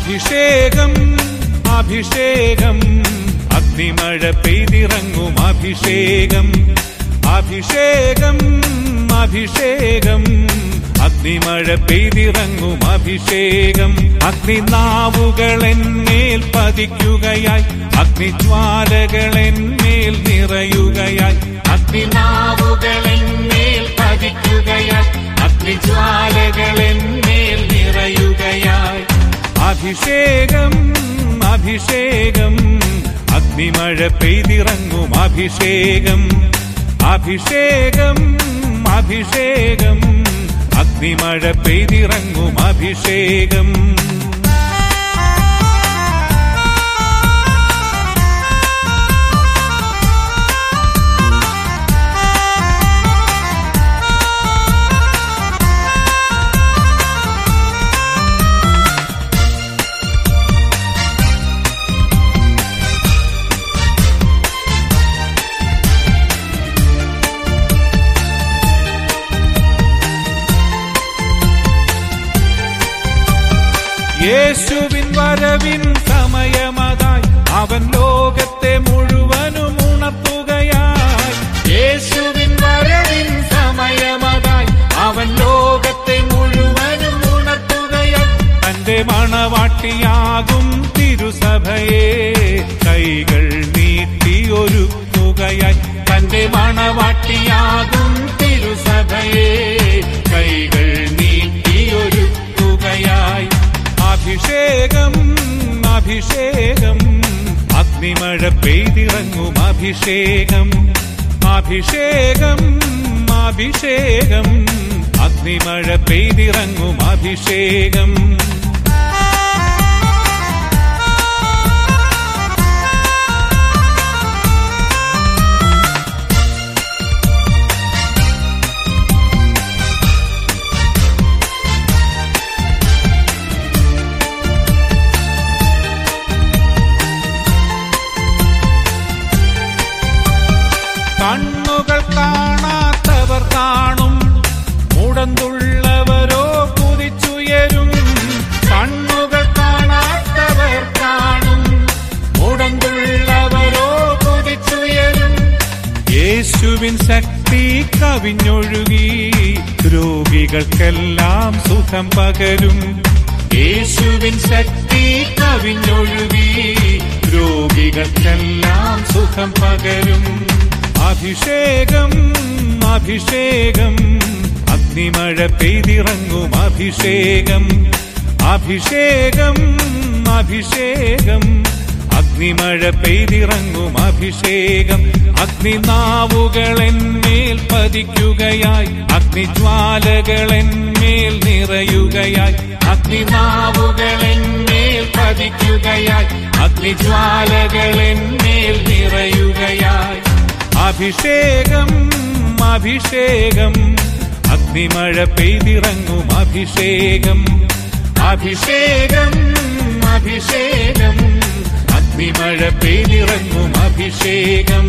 അഭിഷേകം അഭിഷേകം അഗ്നിമഴ പെയ്തിറങ്ങും അഭിഷേകം അഭിഷേകം അഭിഷേകം അഗ്നിമഴ പെയ്തിറങ്ങും അഭിഷേകം അഗ്നിനാവുകൾ എന്മേൽ പതിക്കുകയായി അഗ്നിജ്വാലകൾ എന്മേൽ നിറയുകയായി അഗ്നിനാവുകൾ എന്മേൽ പതിക്കുകയായി അഗ്നിജ്വാലകൾ എന്മേൽ നിറയുകയായി അഭിഷേകം അഭിഷേകം അഗ്നിമഴ പെയ്തിറങ്ങും അഭിഷേകം അഭിഷേകം അഭിഷേകം അഗ്നിമഴ പെയ്തിറങ്ങും അഭിഷേകം യേശുവിൻ വരവിൻ സമയമതായി അവൻ ലോകത്തെ മുഴുവനും ഉണർത്തുകയായി യേശുവിൻ വരവിൻ സമയമതായി അവൻ ലോകത്തെ മുഴുവനും ഉണർത്തുകയായി തന്റെ മണവാട്ടിയാകും തിരുസഭയെ കൈകൾ നീട്ടിയൊരുക്കുകയായി തന്റെ മണവാട്ടിയാകും തിരുസഭയെ കൈകൾ നീട്ടിയൊരുക്കുകയായി അഭിഷേകം അഭിഷേകം അഗ്നിമഴ പെയ്തിറങ്ങും അഭിഷേകം അഭിഷേകം അഭിഷേകം അഗ്നിമഴ പെയ്തിറങ്ങും അഭിഷേകം കണ്ണുകൾ കാണാത്തവർ കാണും മുടന്തുള്ളവരോ കുതിച്ചുയരും കണ്ണുകൾ കാണാത്തവർ കാണും മുടന്തുള്ളവരോ കുതിച്ചുയരും യേശുവിൻ ശക്തി കവിഞ്ഞൊഴുകി രോഗികൾക്കെല്ലാം സുഖം പകരും യേശുവിൻ ശക്തി കവിഞ്ഞൊഴുകി രോഗികൾക്കെല്ലാം സുഖം പകരും അഭിഷേകം അഭിഷേകം അഗ്നിമഴ പെയ്തിറങ്ങും അഭിഷേകം അഭിഷേകം അഭിഷേകം അഗ്നിമഴ പെയ്തിറങ്ങും അഭിഷേകം അഗ്നിനാവുകൾ എന്മേൽ പതിക്കുകയായി അഗ്നിജ്വാലകൾ എന്മേൽ നിറയുകയായി അഗ്നിനാവുകൾ എന്മേൽ പതിക്കുകയായി അഗ്നിജ്വാലകൾ എന്മേൽ നിറയുകയായി അഭിഷേകം അഭിഷേകം അഗ്നിമഴ പെയ്തിറങ്ങും അഭിഷേകം അഭിഷേകം അഭിഷേകം അഗ്നിമഴ പെയ്തിറങ്ങും അഭിഷേകം